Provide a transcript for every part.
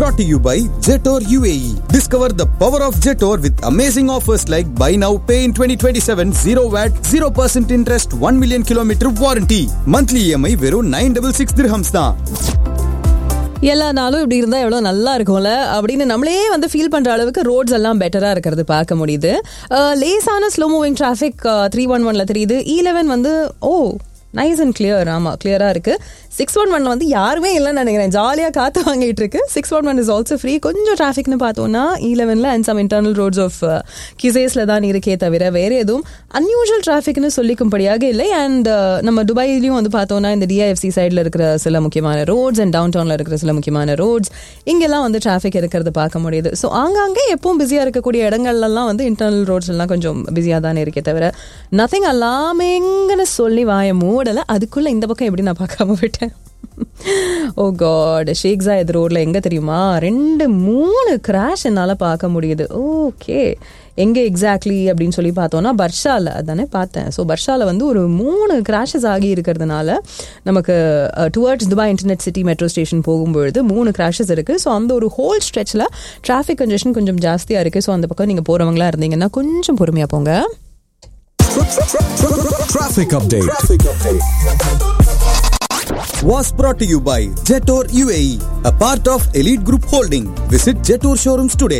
brought to you by Jetor UAE. Discover the power of Jetor with amazing offers like buy now, pay in 2027, 0 VAT, 0% interest, 1 million kilometer warranty. Monthly EMI வெறும் 966 dirhams தான். எல்லா நாளும் இப்படி இருந்தா எவ்வளவு நல்லா இருக்கும்ல அப்படின்னு நம்மளே வந்து ஃபீல் பண்ற அளவுக்கு ரோட்ஸ் எல்லாம் பெட்டரா இருக்கிறது பார்க்க முடியுது அஹ், லேசான slow moving traffic three one ஒன்ல தெரியுது இ லெவன் வந்து ஓ நைஸ் அண்ட் கிளியர் ஆமா கிளியரா இருக்கு சிக்ஸ் ஒன் ஒன்ல வந்து யாருமே இல்லைன்னு நினைக்கிறேன் ஜாலியா காத்து வாங்கிட்டு இருக்கு six one one is also free கொஞ்சம் டிராஃபிக்னு பார்த்தோம்னா இ லெவன்ல and some internal roads of கிசேஸ்ல தான் இருக்கே தவிர வேற எதுவும் அன்யூஷுவல் டிராஃபிக்னு சொல்லிக்கும்படியாக இல்லை அண்ட் நம்ம துபாயிலையும் வந்து பார்த்தோம்னா இந்த டிஐஎஃப்சி சைடில் இருக்கிற சில முக்கியமான ரோட்ஸ் அண்ட் டவுன் டவுனில் இருக்கிற சில முக்கியமான ரோட்ஸ் இங்கெல்லாம் வந்து டிராஃபிக் இருக்கிறது பார்க்க முடியுது ஸோ ஆங்காங்கே எப்பவும் பிஸியாக இருக்கக்கூடிய இடங்கள்லாம் வந்து இன்டர்னல் ரோட்ஸ் எல்லாம் கொஞ்சம் பிஸியாக தானே இருக்கே தவிர நத்திங் அல்லாமேங்கன்னு சொல்லி வாய மூடலை அதுக்குள்ளே இந்த பக்கம் எப்படி நான் பார்க்காம விட்டேன் ஓ காட் ஷேக் ஜாயத் ரோட்ல எங்க தெரியுமா ரெண்டு மூணு கிராஷ் என்னால பார்க்க முடியுது ஓகே எங்க எக்ஸாக்ட்லி அப்படின்னு சொல்லி பார்த்தோம்னா பர்ஷால அதானே பார்த்தேன் ஸோ பர்ஷால வந்து ஒரு மூணு கிராஷஸ் ஆகி இருக்கிறதுனால நமக்கு towards Dubai internet city metro station போகும்பொழுது மூணு கிராஷஸ் இருக்கு ஸோ அந்த ஒரு ஹோல் ஸ்ட்ரெச்சில் டிராஃபிக் கன்ஜெஷன் கொஞ்சம் ஜாஸ்தியாக இருக்கு ஸோ அந்த பக்கம் நீங்கள் போறவங்களா இருந்தீங்கன்னா கொஞ்சம் பொறுமையாக போங்க Traffic update. Was brought to you by Jetor UAE, a part of Elite Group Holding. Visit Jetor showrooms today.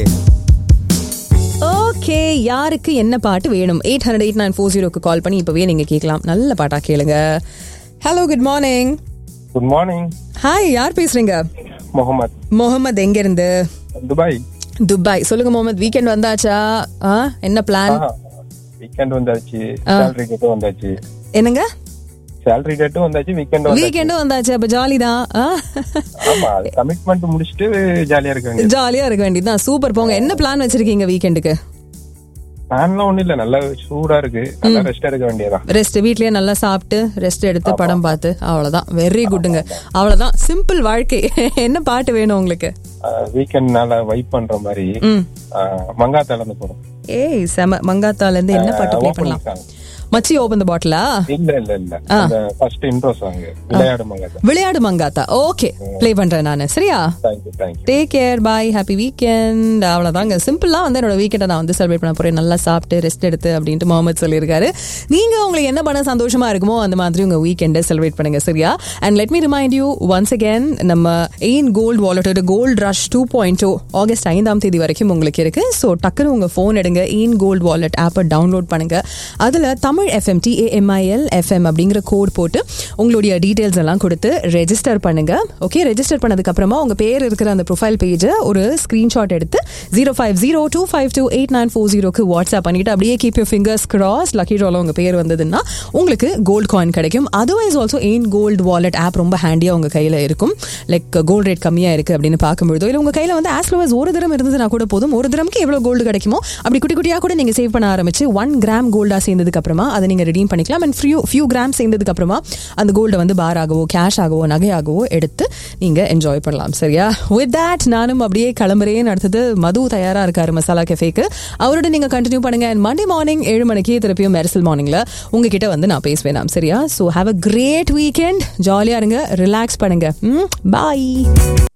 Okay யாருக்கு என்ன பாட்டு வேணும் eight hundred eight nine four ஜீரோக்கு கால் பண்ணி இப்போவே நீங்கள் கேட்கலாம் நல்ல பாட்டா கேளுங்க hello good morning good morning hi யார் பேசுறீங்க முகமது முகமது எங்க இருந்து துபாய் துபாய் சொல்லுங்க முகமது வீக்கெண்ட் வந்தாச்சா ஆ என்ன பிளான் வீக்கெண்ட் வந்தாச்சு சேலரி டேட்டும் வந்தாச்சு என்னங்க சேலரி டேட்டும் வந்தாச்சு வீக்கெண்ட் வந்தாச்சு வீக்கெண்டும் வந்தாச்சு அப்ப ஜாலி தான் ஆமா கமிட்மெண்ட் முடிச்சிட்டு ஜாலியா இருக்க வேண்டியது ஜாலியா இருக்க வேண்டியதுதான் சூப்பர் போங்க என்ன பிளான் வச்சிருக்கீங்க வீக்கெண்டுக்கு பிளான்லாம் ஒண்ணும் இல்ல நல்லா சூடா இருக்கு நல்லா ரெஸ்ட் எடுக்க வேண்டியதான் ரெஸ்ட் வீட்லயே நல்லா சாப்பிட்டு ரெஸ்ட் எடுத்து படம் பார்த்து அவ்வளவுதான் வெரி குட்டுங்க அவ்வளவுதான் சிம்பிள் வாழ்க்கை என்ன பாட்டு வேணும் உங்களுக்கு வீக்கெண்ட்னால வைப் பண்ற மாதிரி ம் மங்காத்தால இருந்து போறோம் ஏய் செம மங்காத்தால இருந்து என்ன பாட்டு ப்ளே பண்ணலாம் மச்சி ஓபன் த பாட்டிலா இல்ல இல்ல இல்ல அந்த ஃபர்ஸ்ட் இன்ட்ரோ சாங் விளையாடு மங்காத்தா விளையாடு மங்காத்தா ஓகே ப்ளே பண்றேன் நானு சரியா thank you thank you take care bye happy weekend அவ்வளோதாங்க சிம்பிளாக வந்து என்னோட வீக்கெண்டை நான் வந்து செலிப்ரேட் பண்ண போறேன் நல்லா சாப்பிட்டு ரெஸ்ட் எடுத்து அப்படின்ட்டு முகமது சொல்லியிருக்காரு நீங்க உங்களுக்கு என்ன பண்ண சந்தோஷமா இருக்குமோ அந்த மாதிரி உங்க வீக்கெண்டை செலிப்ரேட் பண்ணுங்க சரியா and let me remind you once again நம்ம எயின் கோல்டு வாலெட்டோட gold rush two point two August ஐந்தாம் தேதி வரைக்கும் உங்களுக்கு இருக்கு ஸோ டக்குன்னு உங்க ஃபோன் எடுங்க எயின் கோல்டு வாலெட் ஆப்பை டவுன்லோட் பண்ணுங்க அதுல தமிழ் எஃப்எம் டிஏஎம்ஐஎல் எஃப்எம் அப்படிங்கிற கோட் போட்டு உங்களுடைய டீடைல்ஸ் எல்லாம் கொடுத்து ரெஜிஸ்டர் பண்ணுங்க ஓகே ரெஜிஸ்டர் பண்ணதுக்கு அப்புறமா உங்க பேர் இருக்கிற அந்த ப்ரொஃபைல் பேஜை ஒரு ஸ்கிரீன்ஷாட் எடுத்து zero five zero two five two eight nine four ஜீரோக்கு வாட்ஸ்அப் பண்ணிட்டு அப்படியே keep you fingers cross lucky ட்ரால உங்க பேர் வந்ததுன்னா உங்களுக்கு கோல்டு காயின் கிடைக்கும் அதர்வைஸ் ஆல்சோ எயின் கோல்டு வாலெட் ஆப் ரொம்ப ஹேண்டியா உங்க கையில இருக்கும் லைக் கோல்டு ரேட் கம்மியா இருக்கு அப்படின்னு பார்க்கும்பொழுதோ இல்லை உங்க கையில வந்து ஆஸ் லோ ஒரு திரம் இருந்ததுன்னா கூட போதும் ஒரு திரம்க்கு எவ்வளவு கோல்டு கிடைக்குமோ அப்படி குட்டி குட்டியா கூட நீங்க சேவ் பண்ண ஆரம்பிச்சு ஒன் கிராம் கோல்டா சேர்ந்ததுக்கு அப்புறமா அதை நீங்க ரெடீம் பண்ணிக்கலாம் அண்ட் ஃபியூ ஃபியூ கிராம் சேர்ந்ததுக்கு அப்புறமா அந்த கோல்டை வந்து பார் ஆகவோ கேஷ் ஆகவோ நகையாகவோ எடுத்து நீங்க என்ஜாய் பண்ணலாம் சரியா வித் தட் நானும் அப்படியே கிளம்புறேன் அடுத்தது மது தயாரா இருக்காரு மசாலா கெஃபேக்கு அவரோட நீங்க கண்டினியூ பண்ணுங்க அண்ட் மண்டே மார்னிங் ஏழு மணிக்கு திருப்பியும் மெரிசல் மார்னிங்ல உங்ககிட்ட வந்து நான் பேசுவேன் நாம் சரியா so have a great weekend ஜாலியா இருங்க ரிலாக்ஸ் பண்ணுங்க பாய்